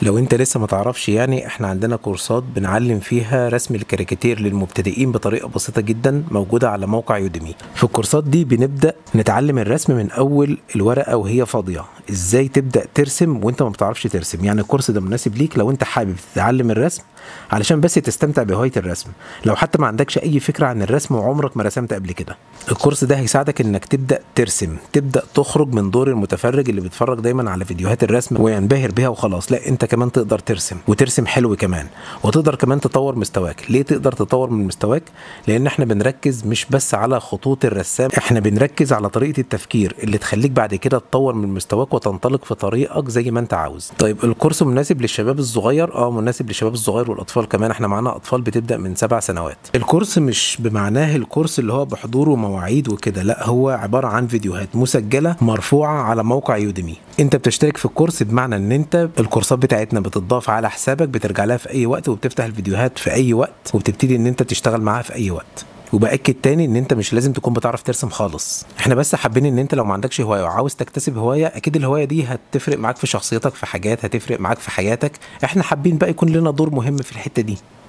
لو انت لسه ما تعرفش يعني احنا عندنا كورسات بنعلم فيها رسم الكاريكاتير للمبتدئين بطريقه بسيطه جدا موجوده على موقع يوديمي في الكورسات دي بنبدا نتعلم الرسم من اول الورقه وهي فاضيه ازاي تبدا ترسم وانت ما بتعرفش ترسم يعني الكورس ده مناسب ليك لو انت حابب تتعلم الرسم علشان بس تستمتع بهوايه الرسم لو حتى ما عندكش اي فكره عن الرسم وعمرك ما رسمت قبل كده الكورس ده هيساعدك انك تبدا ترسم تبدا تخرج من دور المتفرج اللي بيتفرج دايما على فيديوهات الرسم وينبهر بيها وخلاص لا انت كمان تقدر ترسم وترسم حلو كمان وتقدر كمان تطور مستواك ليه تقدر تطور من مستواك لان احنا بنركز مش بس على خطوط الرسام احنا بنركز على طريقه التفكير اللي تخليك بعد كده تطور من مستواك وتنطلق في طريقك زي ما انت عاوز طيب الكورس مناسب للشباب الصغير اه مناسب للشباب الصغير والاطفال كمان احنا معانا اطفال بتبدا من سبع سنوات الكورس مش بمعناه الكورس اللي هو بحضور ومواعيد وكده لا هو عباره عن فيديوهات مسجله مرفوعه على موقع يوديمي انت بتشترك في الكورس بمعنى ان انت الكورسات بتاعتنا بتضاف على حسابك بترجع لها في اي وقت وبتفتح الفيديوهات في اي وقت وبتبتدي ان انت تشتغل معاها في اي وقت وباكد تاني ان انت مش لازم تكون بتعرف ترسم خالص احنا بس حابين ان انت لو ما عندكش هوايه وعاوز تكتسب هوايه اكيد الهوايه دي هتفرق معاك في شخصيتك في حاجات هتفرق معاك في حياتك احنا حابين بقى يكون لنا دور مهم في الحته دي